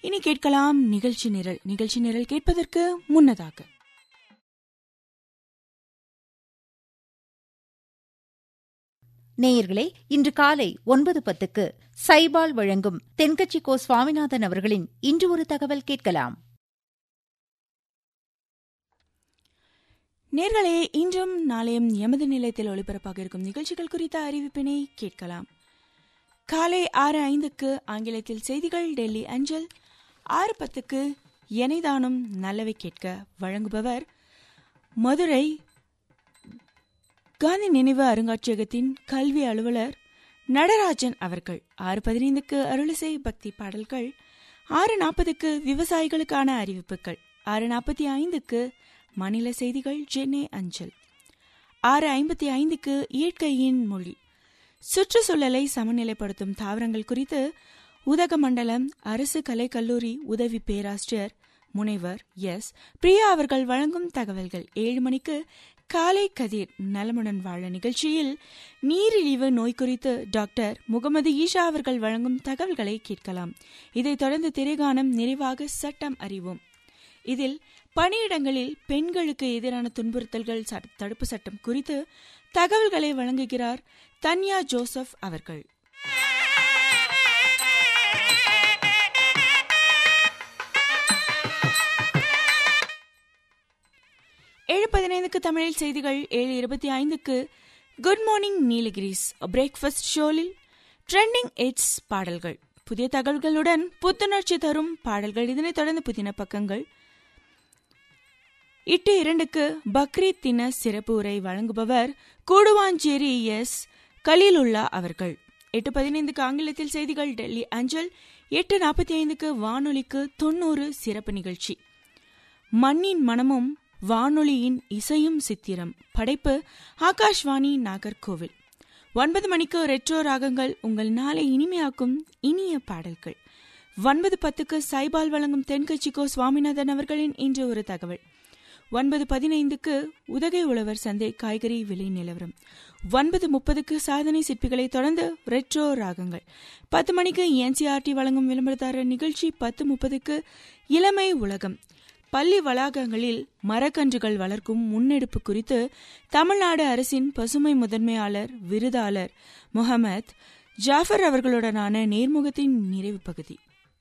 இனி கேட்கலாம் நிகழ்ச்சி நிரல் நிகழ்ச்சி நிரல் கேட்பதற்கு முன்னதாக நேயர்களே இன்று காலை ஒன்பது பத்துக்கு சைபால் வழங்கும் தென்கட்சி கோ சுவாமிநாதன் அவர்களின் இன்று ஒரு தகவல் கேட்கலாம் நேர்களே இன்றும் நாளையும் எமது நிலையத்தில் ஒளிபரப்பாக இருக்கும் நிகழ்ச்சிகள் குறித்த அறிவிப்பினை கேட்கலாம் காலை ஆறு ஐந்துக்கு ஆங்கிலத்தில் செய்திகள் டெல்லி அஞ்சல் ஆறு பத்துக்கு எனைதானும் நல்லவை கேட்க வழங்குபவர் மதுரை காந்தி நினைவு அருங்காட்சியகத்தின் கல்வி அலுவலர் நடராஜன் அவர்கள் ஆறு பதினைந்துக்கு அருளிசை பக்தி பாடல்கள் ஆறு நாற்பதுக்கு விவசாயிகளுக்கான அறிவிப்புகள் ஆறு நாற்பத்தி ஐந்துக்கு மாநில செய்திகள் சென்னை அஞ்சல் ஆறு ஐம்பத்தி ஐந்துக்கு இயற்கையின் மொழி சுற்றுச்சூழலை சமநிலைப்படுத்தும் தாவரங்கள் குறித்து உதகமண்டலம் அரசு கலைக்கல்லூரி உதவி பேராசிரியர் முனைவர் எஸ் பிரியா அவர்கள் வழங்கும் தகவல்கள் ஏழு மணிக்கு காலை கதிர் நலமுடன் வாழ நிகழ்ச்சியில் நீரிழிவு நோய் குறித்து டாக்டர் முகமது ஈஷா அவர்கள் வழங்கும் தகவல்களை கேட்கலாம் இதைத் தொடர்ந்து திரைகானம் நிறைவாக சட்டம் அறிவோம் இதில் பணியிடங்களில் பெண்களுக்கு எதிரான துன்புறுத்தல்கள் தடுப்பு சட்டம் குறித்து தகவல்களை வழங்குகிறார் தன்யா ஜோசப் அவர்கள் ஏழு பதினைந்துக்கு தமிழில் செய்திகள் ஏழு இருபத்தி ஐந்துக்கு குட் மார்னிங் நீலகிரிஸ் பிரேக்ஃபாஸ்ட் ஷோலில் ட்ரெண்டிங் எட்ஸ் பாடல்கள் புதிய தகவல்களுடன் புத்துணர்ச்சி தரும் பாடல்கள் இதனைத் தொடர்ந்து புதின பக்கங்கள் எட்டு இரண்டுக்கு பக்ரீத் தின சிறப்பு உரை வழங்குபவர் கூடுவாஞ்சேரி எஸ் கலீலுல்லா அவர்கள் எட்டு பதினைந்துக்கு ஆங்கிலத்தில் செய்திகள் டெல்லி அஞ்சல் எட்டு நாற்பத்தி ஐந்துக்கு வானொலிக்கு தொண்ணூறு சிறப்பு நிகழ்ச்சி மண்ணின் மனமும் வானொலியின் இசையும் சித்திரம் படைப்பு ஆகாஷ்வாணி நாகர்கோவில் ஒன்பது மணிக்கு ரெட்ரோ ராகங்கள் உங்கள் நாளை இனிமையாக்கும் இனிய பாடல்கள் ஒன்பது பத்துக்கு சைபால் வழங்கும் தென்கட்சிக்கோ சுவாமிநாதன் அவர்களின் இன்று ஒரு தகவல் ஒன்பது பதினைந்துக்கு உதகை உழவர் சந்தை காய்கறி விலை நிலவரம் ஒன்பது முப்பதுக்கு சாதனை சிற்பிகளை தொடர்ந்து ரெட்ரோ ராகங்கள் பத்து மணிக்கு என்சிஆர்டி வழங்கும் விளம்பரதாரர் நிகழ்ச்சி பத்து முப்பதுக்கு இளமை உலகம் பள்ளி வளாகங்களில் மரக்கன்றுகள் வளர்க்கும் முன்னெடுப்பு குறித்து தமிழ்நாடு அரசின் பசுமை முதன்மையாளர் விருதாளர் முகமது ஜாஃபர் அவர்களுடனான நேர்முகத்தின் நிறைவு பகுதி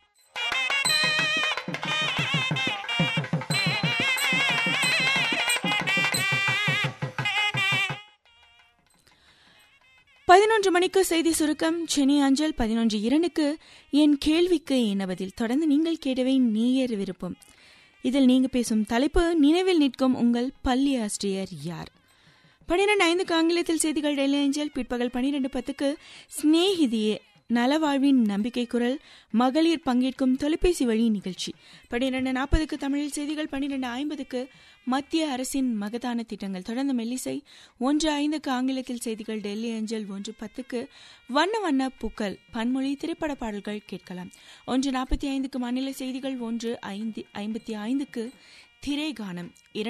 பதினொன்று மணிக்கு செய்தி சுருக்கம் சென்னை அஞ்சல் பதினொன்று இரண்டுக்கு என் கேள்விக்கு என்ன பதில் தொடர்ந்து நீங்கள் கேட்டவை நீயர் விருப்பம் இதில் நீங்க பேசும் தலைப்பு நினைவில் நிற்கும் உங்கள் பள்ளி ஆசிரியர் யார் பனிரெண்டு ஐந்துக்கு ஆங்கிலத்தில் செய்திகள் டெல்லி அஞ்சல் பிற்பகல் பனிரெண்டு பத்துக்கு ஸ்நேகிதியே நலவாழ்வின் நம்பிக்கை குரல் மகளிர் பங்கேற்கும் தொலைபேசி வழி நிகழ்ச்சி பனிரெண்டு நாற்பதுக்கு தமிழில் செய்திகள் பனிரெண்டு ஐம்பதுக்கு மத்திய அரசின் மகதான திட்டங்கள் தொடர்ந்து மெல்லிசை ஒன்று ஐந்துக்கு ஆங்கிலத்தில் செய்திகள் டெல்லி அஞ்சல் ஒன்று பத்துக்கு வண்ண வண்ண பூக்கள் பன்மொழி திரைப்பட பாடல்கள் கேட்கலாம் ஒன்று நாற்பத்தி ஐந்துக்கு மாநில செய்திகள் ஒன்று ஐந்து ஐம்பத்தி ஐந்துக்கு திரைகானம் இரண்டு